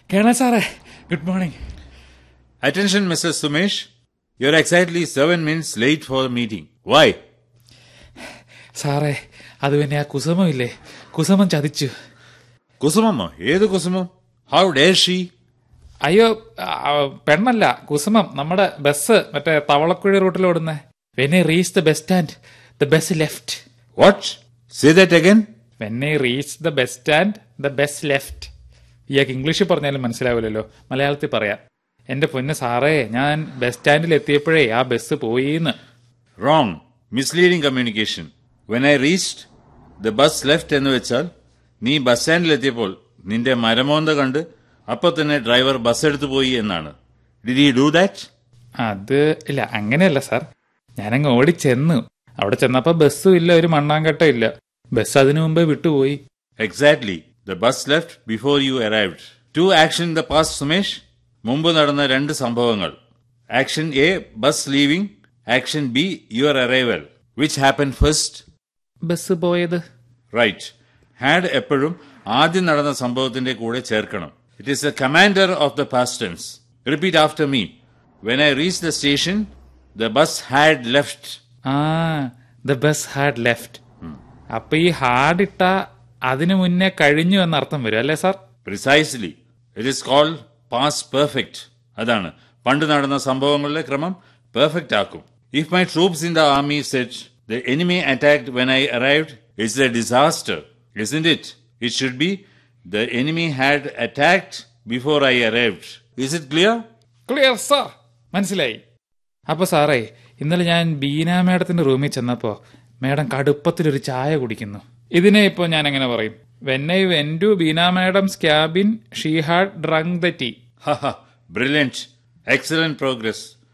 Colonel സാറേ good morning Attention, Mr. Sumesh. You're exactly seven minutes late for the meeting. Why? സാറേ അത് പിന്നെ ആ കുസുമം ഇല്ലേ കുസുമം ചതിച്ചു കുസുമമ്മ ഏത് കുസുമം ഹൗ ഡേർ ഷീ അയ്യോ ആ, പെണ്ണല്ല കുസുമം നമ്മുടെ ബസ് മറ്റേ തവളക്കുഴി റൂട്ടിൽ ഓടുന്നേ when I reach the bus stand the bus left what say that again when I reach the bus stand the bus left ഇയാൾക്ക് ഇംഗ്ലീഷിൽ പറഞ്ഞാലും മനസ്സിലാവില്ലല്ലോ മലയാളത്തിൽ പറയാം എന്റെ പൊന്ന് സാറേ ഞാൻ ബസ് സ്റ്റാൻഡിൽ എത്തിയപ്പോഴേ ആ ബസ് പോയിന്ന് wrong misleading communication when I reached the bus left എന്ന് വെച്ചാൽ നീ ബസ് സ്റ്റാൻഡിലെത്തിയപ്പോൾ നിന്റെ മരമോന്ത കണ്ട് അപ്പൊ തന്നെ ഡ്രൈവർ ബസ് എടുത്തു പോയി എന്നാണ് ഡിഡ് യു ഡു ദാറ്റ് അത് ഇല്ല അങ്ങനെയല്ല സാർ ഞാനങ്ങ് ഓടിച്ചെന്നു അവിടെ ചെന്നപ്പോ ബസ്സും ഇല്ല ഒരു മണ്ണാങ്കട്ടം ഇല്ല ബസ് അതിനു മുമ്പേ വിട്ടുപോയി exactly the bus left before you arrived to action in the past Sumesh മുമ്പ് നടന്ന രണ്ട് സംഭവങ്ങൾ action A bus leaving action B your arrival which happen first bus പോയത് റൈറ്റ് ഹാഡ് എപ്പോഴും ആദ്യം നടന്ന സംഭവത്തിന്റെ കൂടെ ചേർക്കണം it is the commander of the past tense repeat after me when I reach the station the bus had left ah the bus had left അപ്പൊ ഈ hard ഇട്ട അതിനു മുന്നേ കഴിഞ്ഞു എന്ന അർത്ഥം വരും അല്ലേ sir precisely it is called past perfect അതാണ് പണ്ട് നടന്ന സംഭവങ്ങളുടെ ക്രമം പെർഫെക്റ്റ് ആക്കും if my troops in the army said the enemy attacked when I arrived it's a disaster is it it should be the enemy had attacked before I arrived is it clear clear sir മനസ്സിലായി അപ്പൊ സാറേ ഇന്നലെ ഞാൻ ബീന മേഡത്തിന്റെ റൂമിൽ ചെന്നപ്പോ madam കടുപ്പത്തിലൊരു ചായ കുടിക്കുന്നു ഇതിനെ ഇപ്പോ ഞാൻ എങ്ങനെ പറയും when I went to Beena madam's cabin she had drunk the tea Haha, brilliant. Excellent progress.